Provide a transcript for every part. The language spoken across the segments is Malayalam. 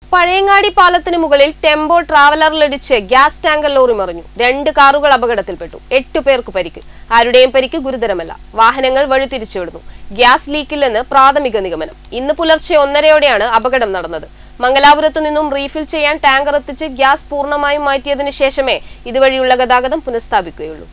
പഴയങ്ങാടി പാലത്തിന് മുകളിൽ ടെമ്പോ ട്രാവലറിലിടിച്ച് ഗ്യാസ് ടാങ്കർ ലോറി മറിഞ്ഞു രണ്ട് കാറുകൾ അപകടത്തിൽപ്പെട്ടു എട്ടു പേർക്ക് പരിക്ക് ആരുടെയും പരിക്ക് ഗുരുതരമല്ല വാഹനങ്ങൾ വഴിതിരിച്ചുവിടുന്നു ഗ്യാസ് ലീക്കില്ലെന്ന് പ്രാഥമിക നിഗമനം ഇന്ന് പുലർച്ചെ ഒന്നരയോടെയാണ് അപകടം നടന്നത് മംഗലാപുരത്തു നിന്നും റീഫിൽ ചെയ്യാൻ ടാങ്കർ എത്തിച്ച് ഗ്യാസ് പൂർണ്ണമായും മാറ്റിയതിനു ശേഷമേ ഇതുവഴിയുള്ള ഗതാഗതം പുനഃസ്ഥാപിക്കുകയുള്ളൂ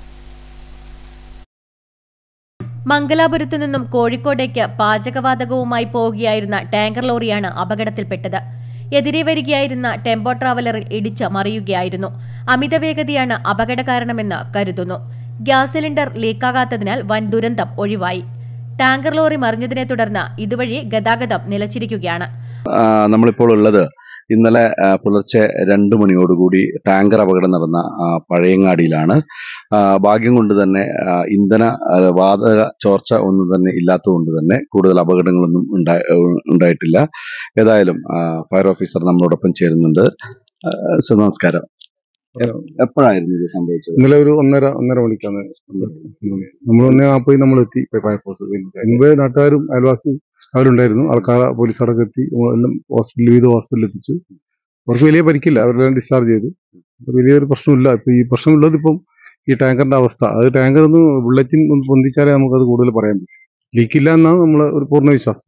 മംഗലാപുരത്തു നിന്നും കോഴിക്കോടേക്ക് പാചകവാതകവുമായി പോവുകയായിരുന്ന ടാങ്കർ ലോറിയാണ് അപകടത്തിൽപ്പെട്ടത് എതിരെ വരികയായിരുന്ന ടെമ്പോ ട്രാവലറിൽ ഇടിച്ച് മറിയുകയായിരുന്നു അമിത വേഗതയാണ് അപകട കാരണമെന്ന് കരുതുന്നു ഗ്യാസ് സിലിണ്ടർ ലീക്കാകാത്തതിനാൽ വൻ ദുരന്തം ഒഴിവായി ടാങ്കർ ലോറി മറിഞ്ഞതിനെ തുടർന്ന് ഇതുവഴി ഗതാഗതം നിലച്ചിരിക്കുകയാണ് ആ, നമ്മളിപ്പോൾ ഉള്ളത് ഇന്നലെ ആ, പുലർച്ചെ രണ്ട് മണിയോടുകൂടി ടാങ്കർ അപകടം നടന്ന ആ, പഴയങ്ങാടിയിലാണ് ആ, ഭാഗ്യം കൊണ്ട് തന്നെ ആ, ഇന്ധന ആ, വാതക ചോർച്ച ഒന്നും തന്നെ ഇല്ലാത്തതുകൊണ്ട് തന്നെ കൂടുതൽ അപകടങ്ങളൊന്നും ഉണ്ടാ- ഉണ്ടായിട്ടില്ല ഏതായാലും ആ, ഫയർ ഓഫീസർ നമ്മളോടൊപ്പം ചേരുന്നുണ്ട് ആ, സർ നമസ്കാരം എ- എപ്പോഴായിരുന്നു ഇത് സംഭവിച്ചത് ഇന്നലെ ഒരു ഒന്നര ഒന്നര മണിക്കാണ് നമ്മൾ ഒന്നേ നാൽപ്പത് നമ്മൾ എത്തി ഫയർഫോഴ്സ് മുമ്പേ നാട്ടുകാരും അയൽവാസിയും അവരുണ്ടായിരുന്നു ആൾക്കാർ പോലീസ് അടക്കം എത്തി എല്ലാം ഹോസ്പിറ്റലിൽ വിവിധ ഹോസ്പിറ്റലിൽ എത്തിച്ചു അവർക്ക് വലിയ പരിക്കില്ല അവരെല്ലാം ഡിസ്ചാർജ് ചെയ്തു അപ്പൊ വലിയൊരു പ്രശ്നമില്ല ഇപ്പൊ ഈ പ്രശ്നമുള്ളത് ഇപ്പം ഈ ടാങ്കറിന്റെ അവസ്ഥ അത് ടാങ്കർ ഒന്ന് ബുള്ളറ്റിൻ ഒന്ന് പൊന്തിച്ചാലേ നമുക്കത് കൂടുതൽ പറയാൻ പറ്റും ലീക്കില്ല എന്നാണ് നമ്മളെ ഒരു പൂർണ്ണ വിശ്വാസം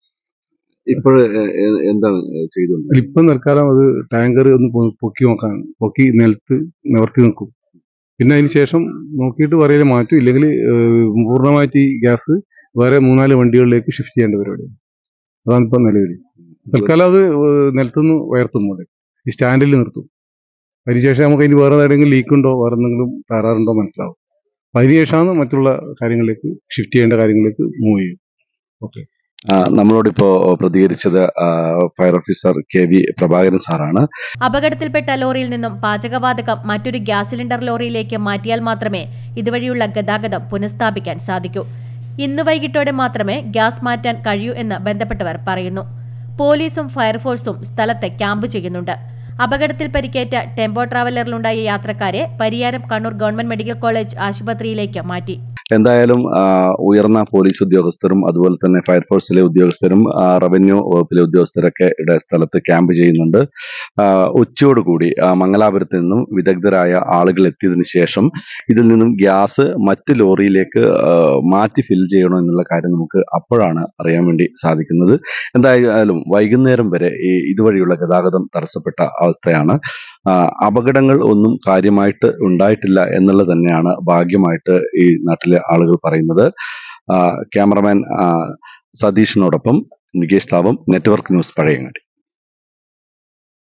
ഇപ്പോൾ എന്താണ് ചെയ്തത് ഇപ്പം തൽക്കാലം അത് ടാങ്കർ ഒന്ന് പൊ- പൊക്കി നോക്കാൻ പൊക്കി നിലത്ത് നിവർത്തി നിൽക്കും പിന്നെ അതിന് ശേഷം നോക്കിയിട്ട് പറയല് മാറ്റും ഇല്ലെങ്കിൽ പൂർണ്ണമായിട്ട് ഈ ഗ്യാസ് വേറെ മൂന്നാല് വണ്ടികളിലേക്ക് ഷിഫ്റ്റ് ചെയ്യേണ്ട പരിപാടിയാണ് അതാണ് ഇപ്പം നിലവിൽ തൽക്കാലം അത് ഏഹ് നിലത്തുനിന്ന് ഉയർത്തും പോലെ ഈ സ്റ്റാൻഡിൽ നിർത്തും അതിനുശേഷം നമുക്ക് അതിന് വേറെ ഏതെങ്കിലും ലീക്ക് ഉണ്ടോ വേറെ എന്തെങ്കിലും തകരാറുണ്ടോ മനസ്സിലാവും അപ്പൊ അതിനുശേഷമാണ് മറ്റുള്ള കാര്യങ്ങളിലേക്ക് ഷിഫ്റ്റ് ചെയ്യേണ്ട കാര്യങ്ങളിലേക്ക് മൂവ് ചെയ്യും ഓക്കെ ആ, നമ്മളോടിപ്പോ പ്രതികരിച്ചത് ആ, fire officer K V Prabhakaran സാറാണ് അപകടത്തിൽപ്പെട്ട ലോറിയിൽ നിന്നും പാചകവാതകം മറ്റൊരു ഗ്യാസ് സിലിണ്ടർ ലോറിയിലേക്ക് മാറ്റിയാൽ മാത്രമേ ഇതുവഴിയുള്ള ഗതാഗതം പുനഃസ്ഥാപിക്കാൻ സാധിക്കൂ ഇന്ന് വൈകിട്ടോടെ മാത്രമേ ഗ്യാസ് മാറ്റാൻ കഴിയൂ എന്ന് ബന്ധപ്പെട്ടവർ പറയുന്നു പോലീസും ഫയർഫോഴ്സും സ്ഥലത്ത് ക്യാമ്പ് ചെയ്യുന്നുണ്ട് അപകടത്തിൽ പരിക്കേറ്റ ടെമ്പോ ട്രാവലറിലുണ്ടായ യാത്രക്കാരെ Pariyaram Kannur government medical college ആശുപത്രിയിലേക്ക് മാറ്റി എന്തായാലും ആ, ഉയർന്ന പോലീസ് ഉദ്യോഗസ്ഥരും അതുപോലെ തന്നെ ഫയർഫോഴ്സിലെ ഉദ്യോഗസ്ഥരും ആ, റവന്യൂ വകുപ്പിലെ ഉദ്യോഗസ്ഥരൊക്കെ ഇവിടെ സ്ഥലത്ത് ക്യാമ്പ് ചെയ്യുന്നുണ്ട് ആ, ഉച്ചയോടുകൂടി ആ, മംഗലാപുരത്ത് നിന്നും വിദഗ്ധരായ ആളുകൾ എത്തിയതിനു ശേഷം ഇതിൽ നിന്നും ഗ്യാസ് മറ്റ് ലോറിയിലേക്ക് ആ, മാറ്റി ഫിൽ ചെയ്യണോ എന്നുള്ള കാര്യം നമുക്ക് അപ്പോഴാണ് അറിയാൻ വേണ്ടി സാധിക്കുന്നത് എന്തായാലും വൈകുന്നേരം വരെ ഈ ഇതുവഴിയുള്ള ഗതാഗതം തടസ്സപ്പെട്ട അവസ്ഥയാണ് ആ, അപകടങ്ങൾ ഒന്നും കാര്യമായിട്ട് ഉണ്ടായിട്ടില്ല എന്നുള്ളത് തന്നെയാണ് ഭാഗ്യമായിട്ട് ഈ നാട്ടിലെ ആളുകൾ പറയുന്നത് ആ, ക്യാമറമാൻ ആ, സതീഷിനോടൊപ്പം നികേഷ് താവം നെറ്റ്വർക്ക് ന്യൂസ് പഴയങ്ങാടി